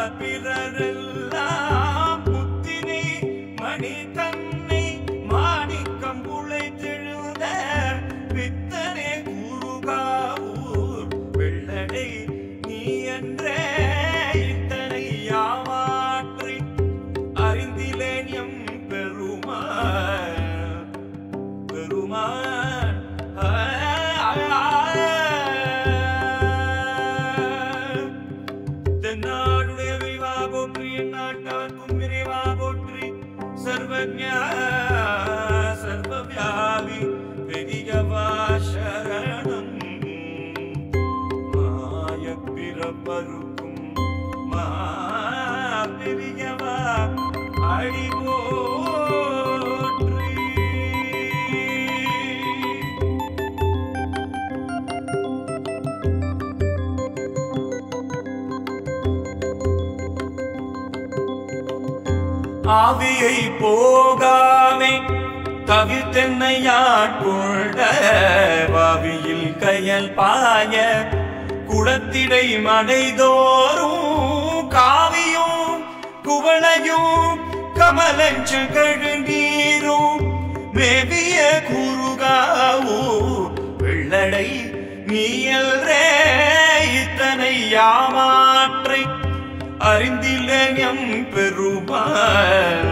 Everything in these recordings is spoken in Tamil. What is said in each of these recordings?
பிறரெல்லாம் முத்தினை மணி தன்னை மாணிக்கம் உழைத்தெழுத பித்தனே கூறுகாவூர் வெள்ளடை நீ என்றே இத்தனை யாமாற்றி அறிந்திலேன் எம் பெருமான் பெருமான் ஆ, ஆ, ஆ. தென்னாடுடைய விரிவா போற்றி எந்நாட்டவர்க்கும் விரைவா போற்றி சர்வஜா சர்வவியாபி பெரியவா சரணம் மாய பிறப்பருக்கும் மா பெரியவா அடி போற்றி ஆவியை போகாமே தவிர்த்தென்னையாட்கொண்ட வாவியில் கையல் பாய குளத்திடை மடைதோறும் காவியும் குவளையும் கமலஞ்ச கழுநீரும் மேவிய குருகாவோ வெள்ளடை நீயல்ரே இத்தனை யாமாற்றை அறிந்தில்லம் பெருமான்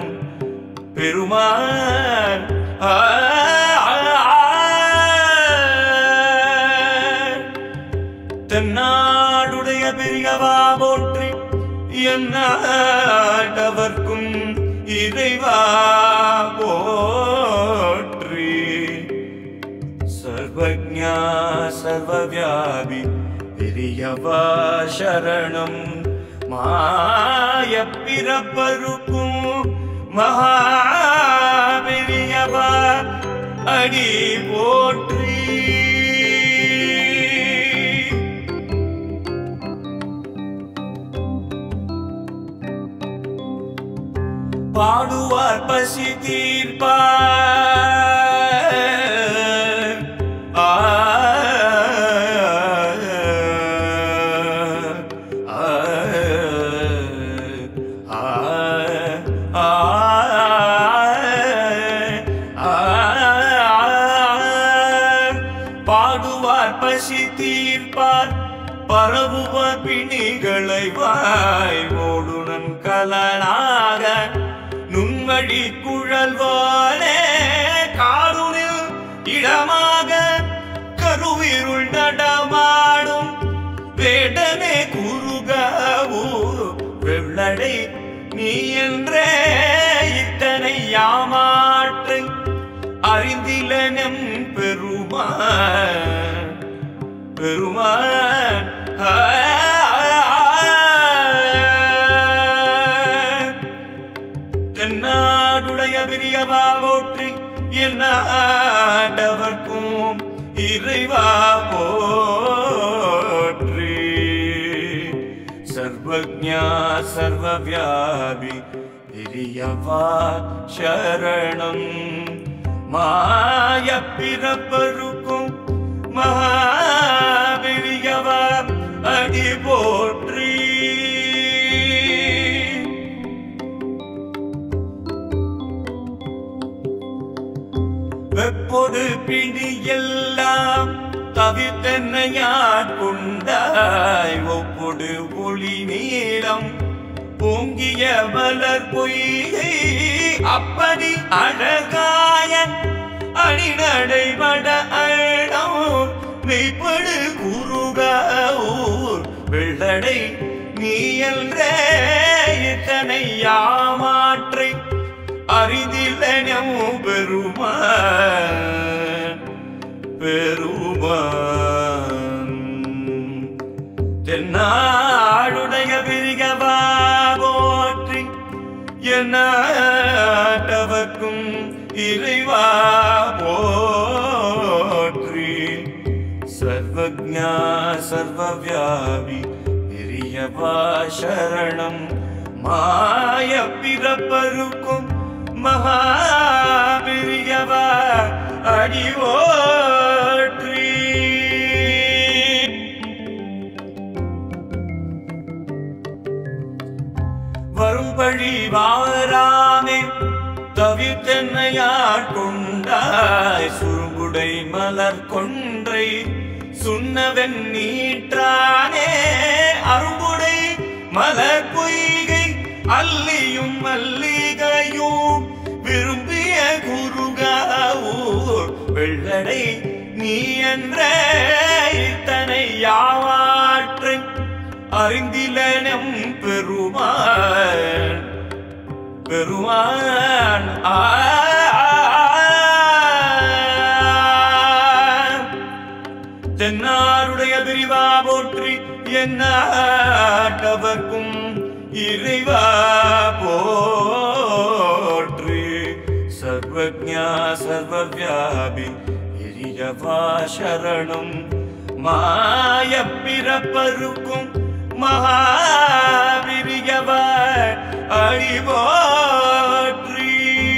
பெருமான் ஆ, ஆ, ஆ. தென்னாடுடைய பெரியவா போற்றி என்னாட்டவர்க்கும் இறைவா போற்றி சர்வஜா சர்வவியாபி பெரியவா சரணம் மாய பிறப்பருக்கும் மகா பெரியவா அடி போற்றி பாடுவார் பசி தீர்ப்பார் ஆ, ஆ, ஆ, ஆ, ஆ, பாடுவார் பசி தீர்ப்பார் பரவுவார் பிணிகளை வாய் ஓடுனன் கலனாக நுண்வழி குழல்வானே காடுனில் இடமாக கருவிருள் நடமாடும் வேடனே குருகாவோ வெள்ளடை நீ என்றே இத்தனை யாமாற்றை அறிந்திலனம் பெருமான் பெருமான் ஆ, ஆ, தென்னாடுடைய பிரியவா போற்றி என்னாடவர்க்கும் இறைவா போற்றி சர்வஜா சர்வவியாபி பெரியவா சரணம் மாய பிறப்பருக்கும் மகாபெரியவா அடி போற்றி வெப்பொடு பிடி எல்லாம் தவிர்த்தென்னையாட் கொண்டாய் ஒப்பொடு ஒளி நீளம் பொங்கிய மலர் பொய்கை அப்படி அழகாய அணிநடை வட அழம் மெய்ப்படு குருகாவூர் வெள்ளடை நீ என்றே இத்தனை யாமாற்றை அறிதில்லனம் பெருமான் பெருமான் தென்னாடுடைய பிரிகவா போற்றி என்னாட்டவர்க்கும் இறைவா போற்றி சர்வஜா சர்வவியாபி பெரியவா சரணம் மாய பிறப்பருக்கும் மகா பெரியவா அடிவோற்றி வரும்பழி வாராமே தவித்தென்னையாட்கொண்டாய் சுருங்குடை மலர் கொன்றை சுண்ணவன் நீற்றானே அரும்புடை மலர் பொய்கை அல்லியும் மல்லிகையும் விரும்பிய குருகாவூர் வெள்ளடை நீ என்ற இத்தனை யாவாற்றை அறிந்திலனம் பெருமான் பெருமான் ஆ தென்னாருடைய பிரிவா போற்றி என்னாட்டவர்க்கும் இறைவா போற்றி சர்வஜா சர்வவியாபி எரியவா சரணம் மாய பிறப்பருக்கும் மகாபிரியவா அடிபோற்றி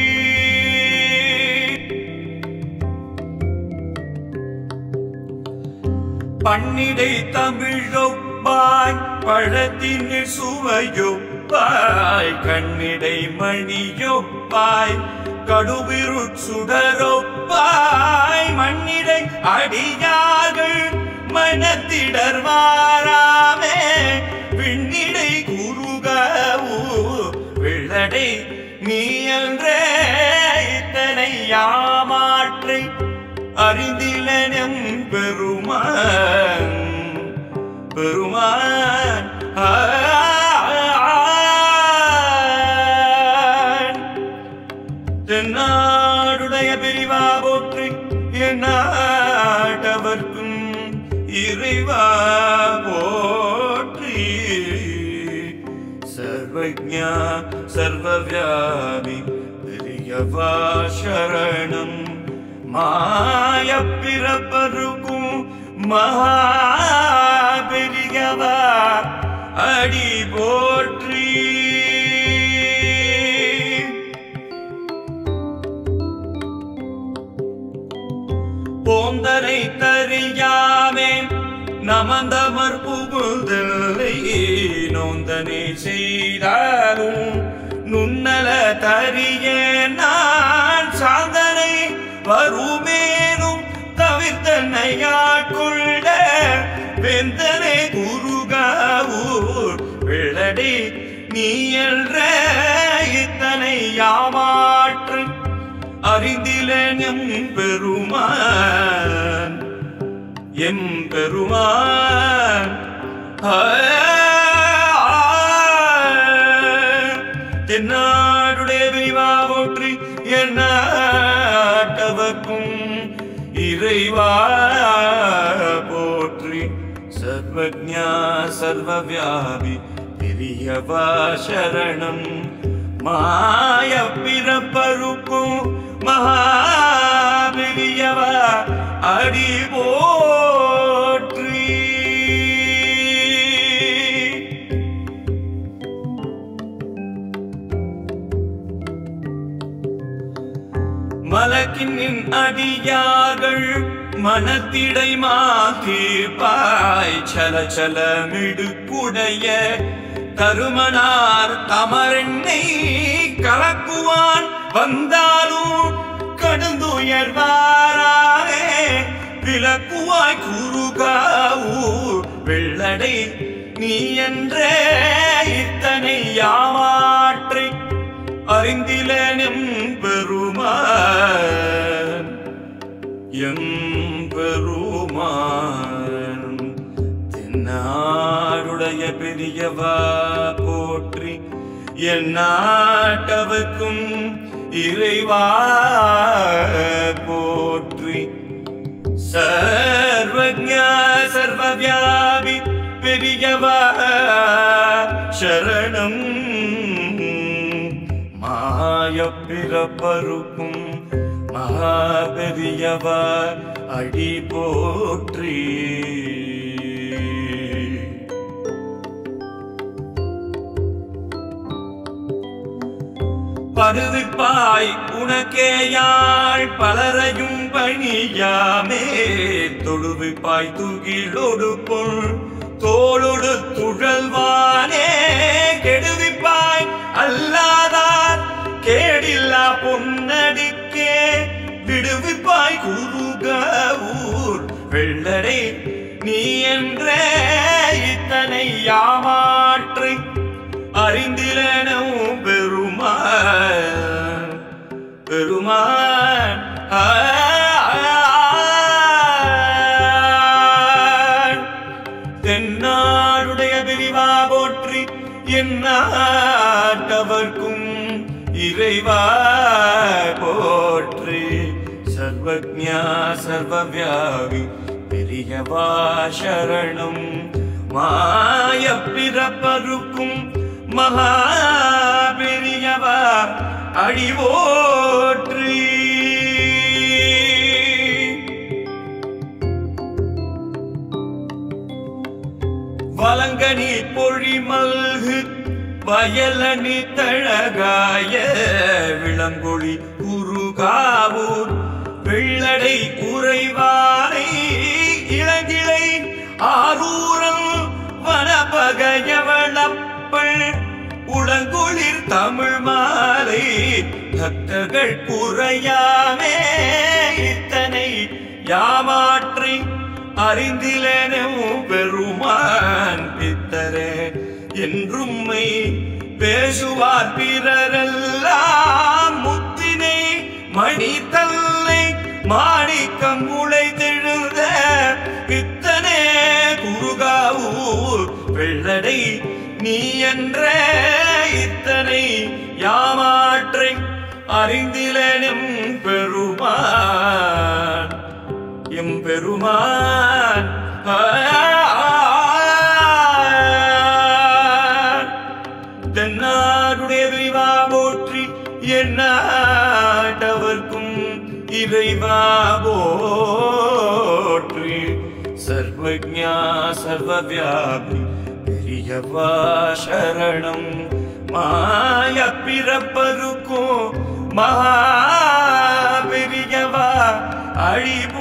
பன்னிடை தமிழொப்பாய் பழத்தின் சுவையொப்பாய் கண்ணிடை மணியொப்பாய் கடுவிரு சுடரொப்பாய் மண்ணிடை அடியார்கள் மனத்திடர்வாராமே விண்ணிடை குருகூ விள்ளடை நீ என்றே இத்தனை யாமாற்றை அறிந்திலனம் பெருமான் பெருமான் ஆன். தென்னாடுடைய பிரிவா போற்றி என்னாட்டவர்க்கும் இறைவா போற்றி சர்வஜா சர்வவியாபி பெரியவா சரணம் மாய பிறப்பருக்கும் மகாபெரியவா அடி போற்றி போந்தனை தறியாமே நமந்தமர் புகுதலை நோந்தனை செய்தாலும் நுண்ணல தறிய நான் சாந்தனை வருமேனும் தவிர்த்தனையாட்கொண்ட வெந்தனை குருகாவூர் விழடி நீ என்ற இத்தனை யாமாற்று அறிந்திலனும் பெருமான் எம் பெருமான் ஆ, ஆ, தென்னாடுடைய விரிவா போற்றி என்னாட்டவர்க்கும் இறைவா போற்றி சர்வஜா சர்வவியாபி பெரியவா சரணம் மாய பிறப்பருக்கும் மகாபெரியவா அடி போற்றி மலக்கின் அடியார்கள் மனத்திடை மாதீர்ப்பாய் சல சல மிடுக்குடைய தருமனார் தமரெண்ணை கலக்குவான் வந்தாலும் கடுந்துயர்வாரே விளக்குவாய் குருகாவூர் வெள்ளடை நீ என்றே இத்தனை யாமாற்றை அறிந்திலனும் பெருமான் எம் பெருமான் தென்னாடுடைய பெரியவா போற்றி என் நாட்டவர்க்கும் இறைவா போற்றி சர்வஜா சர்வவியாபி பெரியவா சரணம் மாய பிறப்பருக்கும் மகாபெரியவா அடி போற்றி பருவிப்பாய் உனக்கேயாள் பலரையும் பணியாமே தொழுவிப்பாய் துகிலொடு பொன் தோளொடு துழல்வானே கெடுவிப்பாய் யாமாற்றை அறிந்திலனும் பெருமான் பெருமான் ஆன். தென்னாடுடைய பிரிவா போற்றி என்னாட்டவர்க்கும் இறைவா போற்றி சர்வஜா சர்வவியாபி பெரியவா சரணம் மாய பிறப்பருக்கும் மகா பெரியவா அடிவோற்றி வலங்கனி பொழிமல்கு வயலணி தழகாய விளங்கொழி குருகாவூர் வெள்ளடை உறைவானை இளங்கிளை ஆரூரல் வனபகயவளப்பள் உளங்குளிர் தமிழ் மாலை பக்தர்கள் குறையாமே இத்தனை யாமாற்றி அறிந்திலனும் பெருமான் பித்தரே என்றும்மை பேசுவார் பிறரெல்லாம் முத்தினை மணி தல்லை மாணிக்கம் உழைத்தெழுந்த பித்தனே குருகாவூர் வெள்ளடை நீ என்ற இத்தனை யாமாற்றை அறிந்திலனும் பெருமான் எம் பெருமான் தென்னாடுடைய விரிவா போற்றி என்னாட்டவர்க்கும் இறைவா போற்றி சர்வஜா சர்வவியாபி பெரியவா சரணம் மாய பிறப்பருக்கும் மகா பெரியவா அழிபோ